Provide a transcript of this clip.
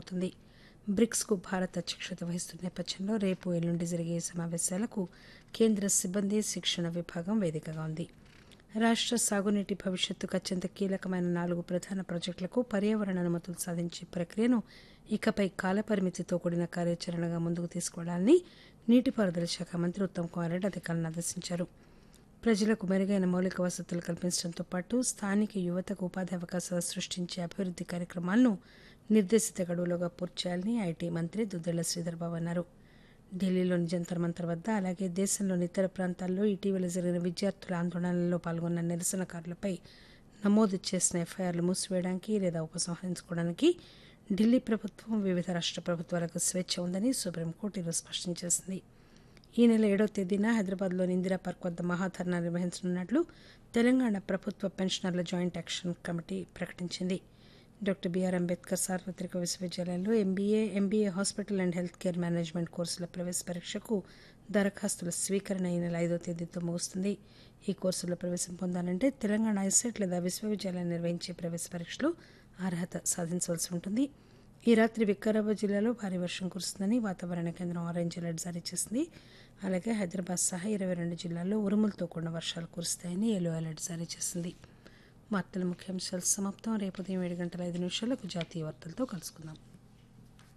ప్రారంభమవుతుంది బ్రిక్స్కు భారత్ అధ్యక్షత వహిస్తున్న నేపథ్యంలో రేపు ఎల్లుండి జరిగే ఈ సమావేశాలకు కేంద్ర సిబ్బంది శిక్షణ విభాగం వేదికగా ఉంది రాష్ట్ర సాగునీటి భవిష్యత్తుకు అత్యంత కీలకమైన నాలుగు ప్రధాన ప్రాజెక్టులకు పర్యావరణ అనుమతులు సాధించే ప్రక్రియను ఇకపై కాలపరిమితితో కూడిన కార్యాచరణగా ముందుకు తీసుకువెళ్లాలని నీటిపారుదల శాఖ మంత్రి ఉత్తమ్ కుమార్ రెడ్డి అధికారులను ఆదేశించారు ప్రజలకు మెరుగైన మౌలిక వసతులు కల్పించడంతో పాటు స్థానిక యువతకు ఉపాధి అవకాశాలు సృష్టించే అభివృద్ది కార్యక్రమాలను నిర్దేశిత గడువులోగా పూర్తి చేయాలని ఐటీ మంత్రి దుద్దెళ్ల శ్రీధర్బాబు అన్నారు ఢిల్లీలోని జంతర్ మంతర్ వద్ద అలాగే దేశంలోని ఇతర ప్రాంతాల్లో ఇటీవల జరిగిన విద్యార్థుల ఆందోళనలో పాల్గొన్న నిరసనకారులపై నమోదు చేసిన ఎఫ్ఐఆర్లు మూసివేయడానికి లేదా ఉపసంహరించుకోవడానికి ఢిల్లీ ప్రభుత్వం వివిధ రాష్ట్ర ప్రభుత్వాలకు స్వేచ్ఛ ఉందని సుప్రీంకోర్టు ఈరోజు స్పష్టం చేసింది ఈ నెల ఏడవ తేదీన హైదరాబాద్లోని ఇందిరా పార్క్ వద్ద మహాధర్నా నిర్వహించనున్నట్లు తెలంగాణ ప్రభుత్వ పెన్షనర్ల జాయింట్ యాక్షన్ కమిటీ ప్రకటించింది డాక్టర్ బిఆర్ అంబేద్కర్ సార్వత్రిక విశ్వవిద్యాలయంలో MBA MBA hospital and health care management కోర్సుల ప్రవేశ పరీక్షకు దరఖాస్తుల స్వీకరణ ఈ నెల ఐదో తేదీతో ముగుస్తుంది ఈ కోర్సుల్లో ప్రవేశం పొందాలంటే తెలంగాణ ఐసెట్ లేదా విశ్వవిద్యాలయం నిర్వహించే ప్రవేశ పరీక్షలో అర్హత సాధించవలసి ఉంటుంది ఈ రాత్రి వికారాబాద్ జిల్లాలో భారీ వర్షం కురుస్తుందని వాతావరణ కేంద్రం ఆరెంజ్ అలర్ట్ జారీ చేసింది అలాగే హైదరాబాద్ సహా ఇరవై రెండు జిల్లాల్లో ఉరుములతో కూడిన వర్షాలు కురుస్తాయని ఎల్లో అలర్ట్ జారీ చేసింది వార్తల ముఖ్యాంశాలు సమాప్తం రేపు ఉదయం ఏడు గంటల ఐదు నిమిషాలకు జాతీయ వార్తలతో కలుసుకుందాం